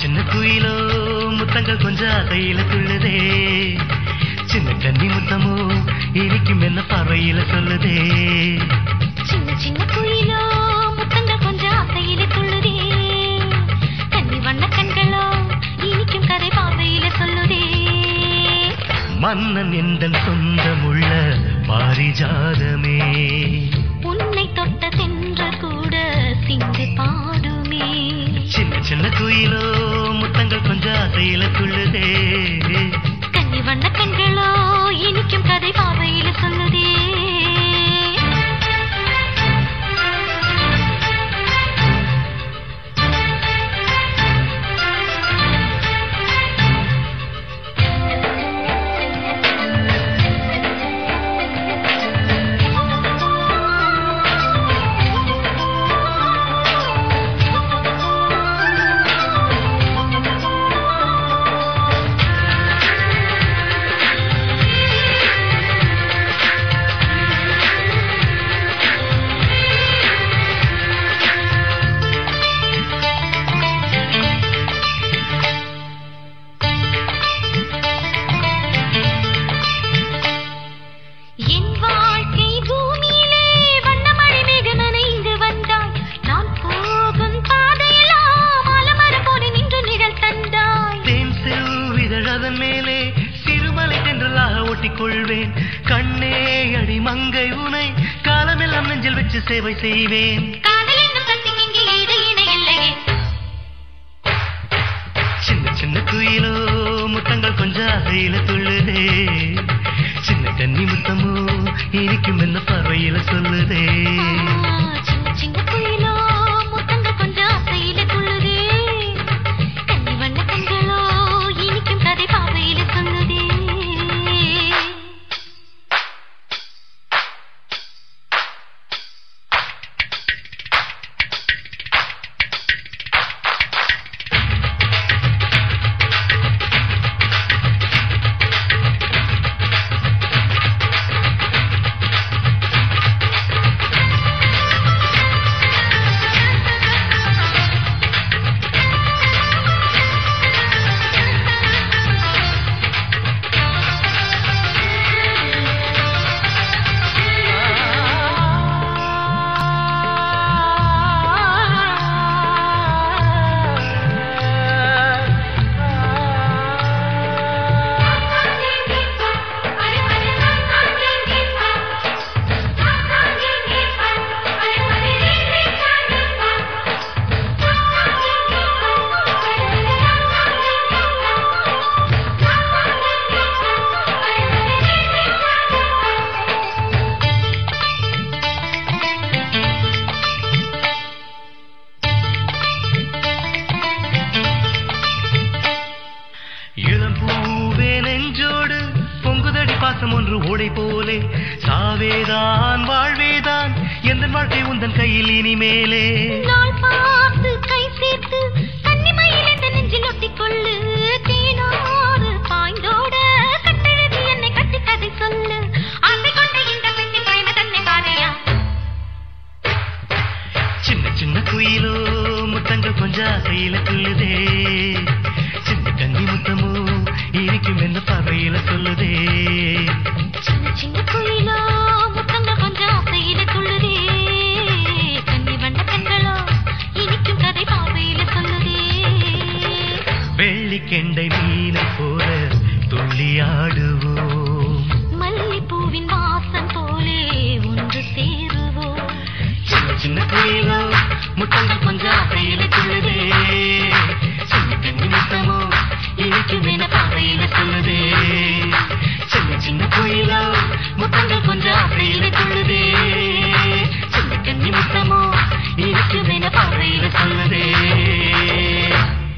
சின்ன குயிலோ முத்தங்கள் கொஞ்சம் அதையில துள்ளுதே சின்ன கன்னி முத்தமோ இனிக்கும் என்ன பறவையில சொல்லுதே சின்ன சின்ன குயிலோ முத்தங்கள் கொஞ்சம் ஆசையில துள்ளுதே கன்னி வண்ண கண்களோ இனிக்கும் கதை பார்வையில சொல்லுதே மன்னன் எந்தன் சொந்தமுள்ள பாரிஜாதமே உன்னை தொட்ட சென்ற கூட சிந்து பாடுமே சின்ன சின்ன குயிலோ முத்தங்கள் கொஞ்சம் அசையில துள்ளுதே கன்னி வண்ண கண்களோ இனிக்கும் கதை பார்வையில சொல்லுதே என் வாழ்க்கை பூமியிலே வண்ணமழை மேக நனைந்து வந்தாய் நான் போகும் பாதையெல்லாம் ஆலமரம் போல நின்று நிழல் தந்தாய் தேன் செவ்விதழதன் மேலே சிறுமலை தென்றலாக ஒட்டிக்கொள்வேன் கண்ணே அடி மங்கை உனை காலமெல்லாம் நெஞ்சில் வச்சு சேவை செய்வேன் காதல் என்னும் சக்திக்கு இங்கே ஈடு இணை இல்லையே சின்ன சின்ன குயிலோ முத்தங்கள் கொஞ்சம் அசையில துள்ளுதே சின்ன கன்னி முத்தமோ இனிக்கும் என்ன பறவையில சொல்லுதே ஆ, சின்ன சின்ன குயிலோ முத்தங்கள் கொஞ்சம் ஆசையில துள்ளுதே கன்னி வண்ண கண்களோ இனிக்கும் கதை பார்வையில சொல்லுதே இளம் பூவே நெஞ்சோடு பொங்குதடி பாசம் ஒன்று ஓடை போலே சாவேதான் வாழ்வேதான் எந்த வாழ்க்கை உந்தன் கையில் இனிமேலே நாள் பார்த்து கை சேர்த்து கன்னிமயில் என்ற நெஞ்சில் ஒட்டிக்கொள்ளு தேனாறு பாய்ந்தோட கட்டெழுதி என்னை கட்டி கதை சொல்லு ஆசை கொண்ட இந்த பெண்ணின் பிரேம தன்னை பாதையா சின்ன சின்ன குயிலோ முத்தங்கள் கொஞ்சம் அசையில துள்ளுதே சின்ன கன்னி முத்தமோ இனிக்கும் என்ன பறவையில சொல்லுதே சின்ன சின்ன குயிலோ முத்தங்கள் கொஞ்சம் ஆசையில துள்ளுதே கன்னி வண்ண கண்களோ இனிக்கும் கதை பார்வையில சொல்லுதே வெள்ளிக்கெண்டை மீனை போல துள்ளியாடுவோம் மல்லிப்பூவின் வா